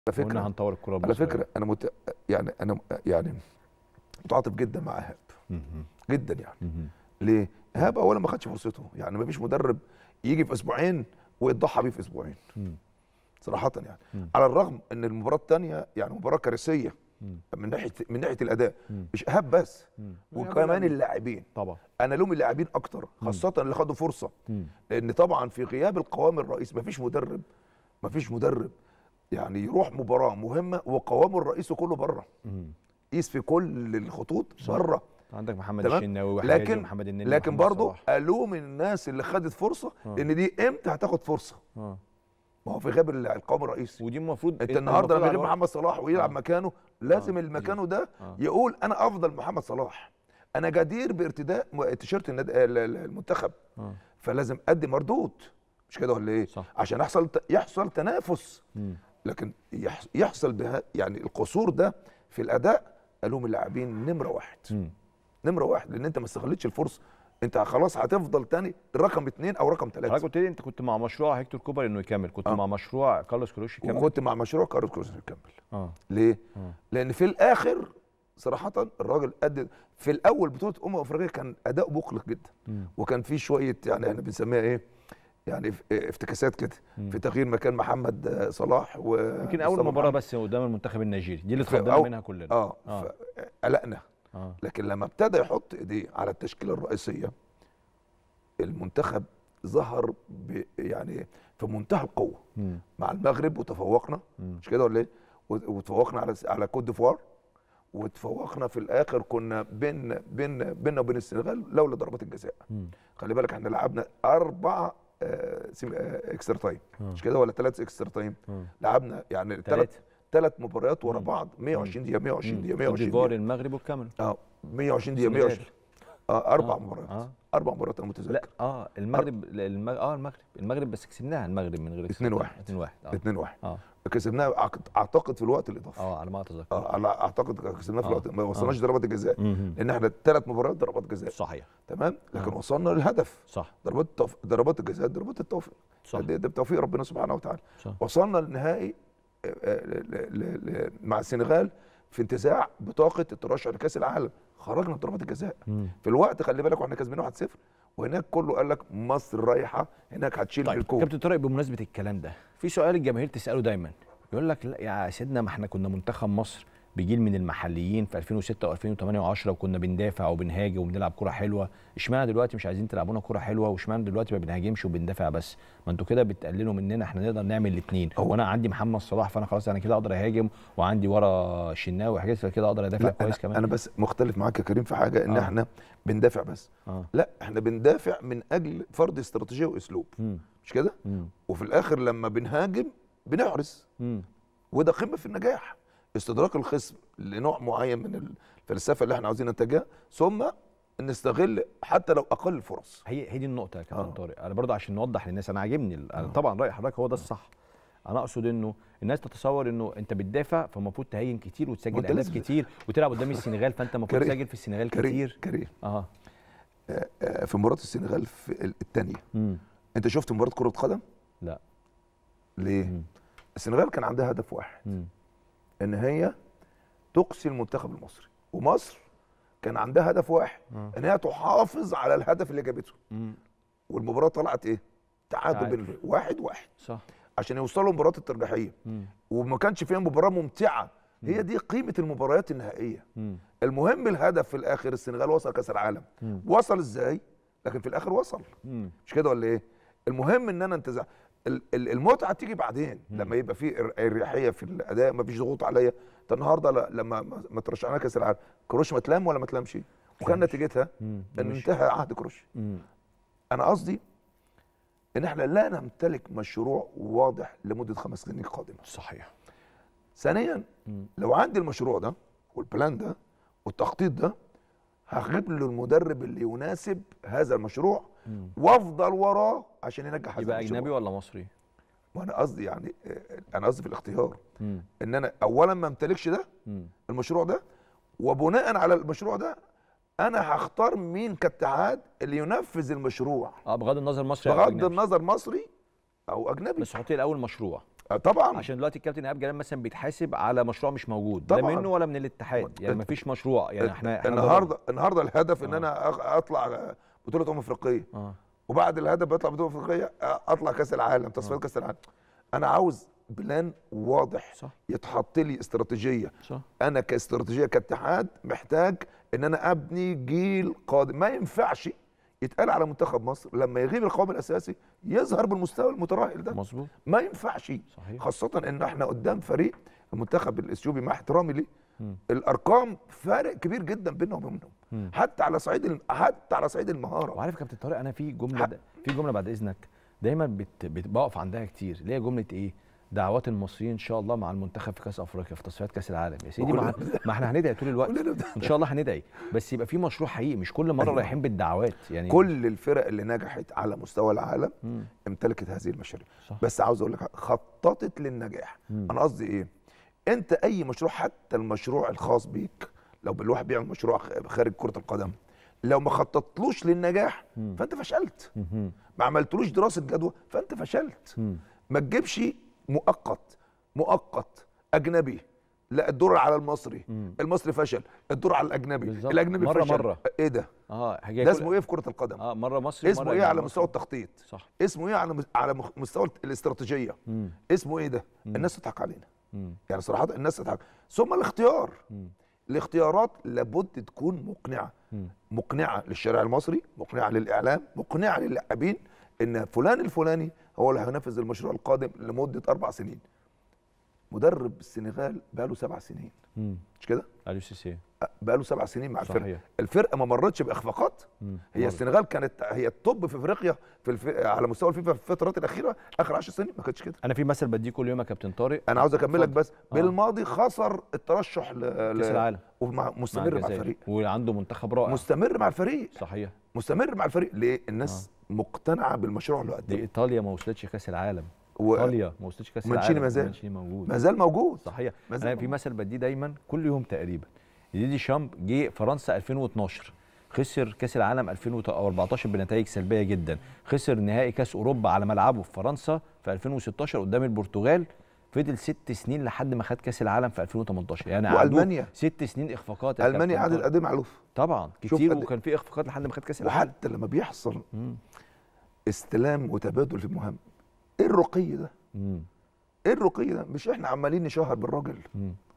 على قلنا فكره هنطور الكره على المصريه فكره انا مت... يعني انا يعني متعاطف جدا مع ايهاب مهم. جدا يعني مهم. ليه؟ ايهاب اولا ما خدش فرصته يعني ما فيش مدرب يجي في اسبوعين ويتضحى بيه في اسبوعين مم. صراحه يعني مم. على الرغم ان المباراه الثانيه يعني مباراه كارثيه مم. من ناحيه من ناحيه الاداء مم. مش ايهاب بس مم. وكمان اللاعبين طبعا انا لوم اللاعبين اكتر خاصه اللي خدوا فرصه مم. لان طبعا في غياب القوام الرئيسي مفيش مدرب مفيش مدرب يعني يروح مباراه مهمه وقوامه الرئيسي كله بره مم. قيس في كل الخطوط بره عندك محمد تمام؟ الشناوي وحجازي لكن ومحمد النني لكن ومحمد برضه صلاح. الوم الناس اللي خدت فرصه آه. ان دي امتى هتاخد فرصه اه ما هو في غياب القوام الرئيسي ودي المفروض انت النهارده لما المفروض يجيب على محمد صلاح ويلعب آه. مكانه لازم آه. اللي مكانه ده آه. يقول انا افضل محمد صلاح انا جدير بارتداء م- تيشيرت الناد- ال- ال- المنتخب اه فلازم ادي مردود مش كده ولا ايه صح. عشان يحصل ت- يحصل تنافس مم. لكن يحص- يحصل بها يعني القصور ده في الاداء الوم اللاعبين نمره واحد مم. نمره واحد لان انت ما استغلتش الفرصه انت خلاص هتفضل تاني رقم اثنين او رقم حضرتك ثلاثه قلت لي انت كنت مع مشروع هيكتور كوبر انه يكمل كنت آه. مع مشروع كارلوس كروش يكمل وكنت مع مشروع كارلوس كروز يكمل اه ليه؟ اه لان في الاخر صراحه الراجل قد في الاول بطوله امم افريقيا كان اداء مقلق جدا مم. وكان في شويه يعني احنا بنسميها ايه؟ يعني اف- افتكاسات كده في تغيير مكان محمد آه، صلاح و يمكن اول مصطفى مباراه محمد. بس قدام المنتخب النيجيري دي اللي في اتخضينا أو- منها كلنا اه, آه. آه. قلقنا اه لكن لما ابتدى يحط ايديه على التشكيله الرئيسيه المنتخب ظهر ب يعني في منتهى القوه مم. مع المغرب وتفوقنا مم. مش كده ولا ايه؟ وت- وتفوقنا على على كوت ديفوار وتفوقنا في الاخر كنا بين بين بيننا وبين السنغال لولا ضربات الجزاء مم. خلي بالك احنا لعبنا اربع آه، سيم- آه، اكسترا تايم آه. مش كده ولا ثلاث اكسترا تايم آه. لعبنا يعني ثلاث تلاتة. ثلاث مباريات ورا مم. بعض 120 دقيقه 120 دقيقه كوت 120 ديفوار دقيقه المغرب والكاميرون اه 120 دقيقه السنغال. 120 اه اربع آه. مباريات آه. اربع مباريات انا لا متذكر اه المغرب لا، المغرب اه المغرب المغرب بس كسبناها المغرب من غير 2-1. 2 1 اه 2 1 اه كسبناها أعتقد- اعتقد في الوقت الاضافي اه على ما اتذكر اه على- اعتقد كسبناها في آه. الوقت ما وصلناش ضربات الجزاء مهم. لان احنا ثلاث مباريات ضربات جزاء صحيح تمام لكن آه. وصلنا للهدف صح ضربات التوف... ضربات الجزاء ضربات التوفيق صح ده, ده بتوفيق ربنا سبحانه وتعالى صح وصلنا للنهائي آه، آه، ل- ل- ل- مع السنغال في انتزاع بطاقه الترشح لكاس العالم خرجنا بضربات الجزاء مم. في الوقت خلي بالك واحنا كسبانين 1-0 وهناك كله قال لك مصر رايحه هناك هتشيل طيب بالكوب كابتن طارق بمناسبه الكلام ده في سؤال الجماهير تساله دايما يقول لك لا يا سيدنا ما احنا كنا منتخب مصر بجيل من المحليين في 2006 و2008 و10 وكنا بندافع وبنهاجم وبنلعب كره حلوه اشمعنى دلوقتي مش عايزين تلعبونا كره حلوه واشمعنى دلوقتي ما بنهاجمش وبندافع بس ما انتوا كده بتقللوا مننا احنا نقدر نعمل الاثنين هو انا عندي محمد صلاح فانا خلاص انا كده اقدر اهاجم وعندي ورا شناوي وحاجات فكده اقدر ادافع لا كويس أنا, كمان انا بس مختلف معاك يا كريم في حاجه ان آه. احنا بندافع بس اه لا احنا بندافع من اجل فرض استراتيجيه واسلوب امم مش كده امم وفي الاخر لما بنهاجم بنحرز امم وده قمه في النجاح استدراك الخصم لنوع معين من الفلسفه اللي احنا عاوزين ننتجها ثم نستغل حتى لو اقل الفرص هي هي دي النقطة يا كابتن آه. طارق، أنا برضه عشان نوضح للناس أنا عاجبني ال- أنا آه. طبعا رأي حضرتك هو ده الصح. أنا أقصد إنه الناس تتصور إنه أنت بتدافع فالمفروض تهاجم كتير وتسجل وأنت أهداف لازم- كتير وتلعب قدام السنغال فأنت المفروض كريم- تسجل في السنغال كريم كتير. كريم أه آه، آه، في مباراه السنغال في الثانيه امم انت شفت مباراه كره قدم لا ليه مم. السنغال كان عندها هدف واحد امم ان هي تقصي المنتخب المصري ومصر كان عندها هدف واحد آه. ان هي تحافظ على الهدف اللي جابته امم والمباراه طلعت ايه تعادل تعادل. بين واحد واحد صح عشان يوصلوا مباراه الترجيحيه امم وما كانش فيها مباراه ممتعه هي دي قيمه المباريات النهائيه امم المهم الهدف في الاخر السنغال وصل كاس العالم مم. وصل ازاي لكن في الاخر وصل امم مش كده ولا ايه المهم ان انا انتزع ال- ال- المتعه تيجي بعدين لما يبقى في ار- اريحيه في الاداء ما فيش ضغوط عليا انت النهارده ل- لما ما- ما ترشحنا كاس العالم كروش ما تلام ولا ما تلامش وكان تلامش. نتيجتها امم ان انتهى عهد كروش امم انا قصدي ان احنا لا نمتلك مشروع واضح لمده خمس سنين قادمه صحيح ثانيا مم. لو عندي المشروع ده والبلان ده والتخطيط ده هجيب له المدرب اللي يناسب هذا المشروع مم. وافضل وراه عشان ينجح هذا يبقى المشروع. أجنبي ولا مصري؟ وانا قصدي يعني آه، انا قصدي في الاختيار امم ان انا اولا ما امتلكش ده امم المشروع ده وبناء على المشروع ده انا هختار مين كاتحاد اللي ينفذ المشروع اه بغض النظر مصري أو بغض أجنبي. النظر مصري او اجنبي بس حط لي الأول مشروع آه، طبعا عشان دلوقتي الكابتن ايهاب جلال مثلا بيتحاسب على مشروع مش موجود لا طبعاً. منه ولا من الاتحاد يعني مفيش مشروع يعني احنا احنا النهارده النهارده الهدف ان آه. انا أخ- اطلع بطوله امم افريقيه اه وبعد الهدف بطلع بطوله افريقيه اطلع كاس العالم تصفيات كاس العالم انا عاوز بلان واضح صح يتحط لي استراتيجيه صح انا كاستراتيجيه كاتحاد محتاج ان انا ابني جيل قادم ما ينفعش يتقال على منتخب مصر لما يغيب القوام الاساسي يظهر بالمستوى المترهل ده مظبوط ما ينفعش صحيح خاصه ان احنا قدام فريق المنتخب الاثيوبي مع احترامي ليه مم. الارقام فارق كبير جدا بينهم وبينهم مم. حتى على صعيد الم- حتى على صعيد المهاره وعارف يا كابتن طارق انا في جمله حق. د... في جمله بعد اذنك دايما بت... بت... بقف عندها كتير اللي هي جمله ايه دعوات المصريين ان شاء الله مع المنتخب في كاس افريقيا في تصفيات كاس العالم يا سيدي ما, وكلنا ما احنا هندعي طول الوقت كلنا بن- ان شاء الله هندعي بس يبقى في مشروع حقيقي مش كل مره أيوة. رايحين بالدعوات يعني كل الفرق اللي نجحت على مستوى العالم مم. امتلكت هذه المشاريع صح بس عاوز اقول لك خططت للنجاح مم. انا قصدي ايه انت اي مشروع حتى المشروع الخاص بيك لو الواحد بيعمل مشروع خ- خارج كره القدم لو ما خططتلوش للنجاح مم. فانت فشلت مهم. ما عملتلوش دراسه جدوى فانت فشلت مم. ما تجيبش مؤقت مؤقت اجنبي لا الدور على المصري مم. المصري فشل الدور على الاجنبي بالظبط. الاجنبي مرة فشل مرة. ايه ده اه هجي ده كل- اسمه ايه في كره القدم اه مره مصري اسمه ومرة ايه على أجنبي. مستوى التخطيط صح اسمه ايه على مس- على مخ- مستوى الاستراتيجيه مم. اسمه ايه ده مم. الناس تضحك علينا مم. يعني صراحه الناس تضحك ثم الاختيار مم. الاختيارات لابد تكون مقنعه مم. مقنعه للشارع المصري مقنعه للاعلام مقنعه للاعبين ان فلان الفلاني هو اللي هينفذ المشروع القادم لمده اربع سنين مدرب السنغال بقاله سبع سنين مم. مش كده اليو سي سي بقاله سبع سنين مع الفرقه صحيح الفرقه ما مرتش باخفاقات مم. هي مرة. السنغال كانت هي الطب في افريقيا في الف... على مستوى الفيفا في الفترات الاخيره اخر 10 سنين ما كانتش كده انا في مثل بديه كل يوم يا كابتن طارق انا عاوز اكملك اتفضل. بس آه. بالماضي خسر الترشح ل... كاس ل... العالم ومع مع مستمر مع الجزائر. الفريق وعنده منتخب رائع مستمر مع الفريق صحيح مستمر مع الفريق ليه الناس مقتنعه بالمشروع اللي دي قدمه ايطاليا ما وصلتش كاس العالم و... ايطاليا ما وصلتش كاس ومانشيني العالم ما زال. مانشيني موجود ما زال موجود صحيح ما زال انا في موجود. مثل بديه دايما كل يوم تقريبا ديدي شامب جه فرنسا 2012 خسر كاس العالم 2014 بنتائج سلبيه جدا خسر نهائي كاس اوروبا على ملعبه في فرنسا في 2016 قدام البرتغال فضل ست سنين لحد ما خد كاس العالم في 2018 يعني قعدوه والمانيا ست سنين اخفاقات يا المانيا كابتن قعدت طارق. قد معلوف طبعا شوف كتير قد- وكان في اخفاقات لحد ما خد كاس العالم وحتى لما بيحصل مم. استلام وتبادل في المهام ايه الرقي ده مم. ايه الرقي ده مش احنا عمالين نشهر بالراجل مم.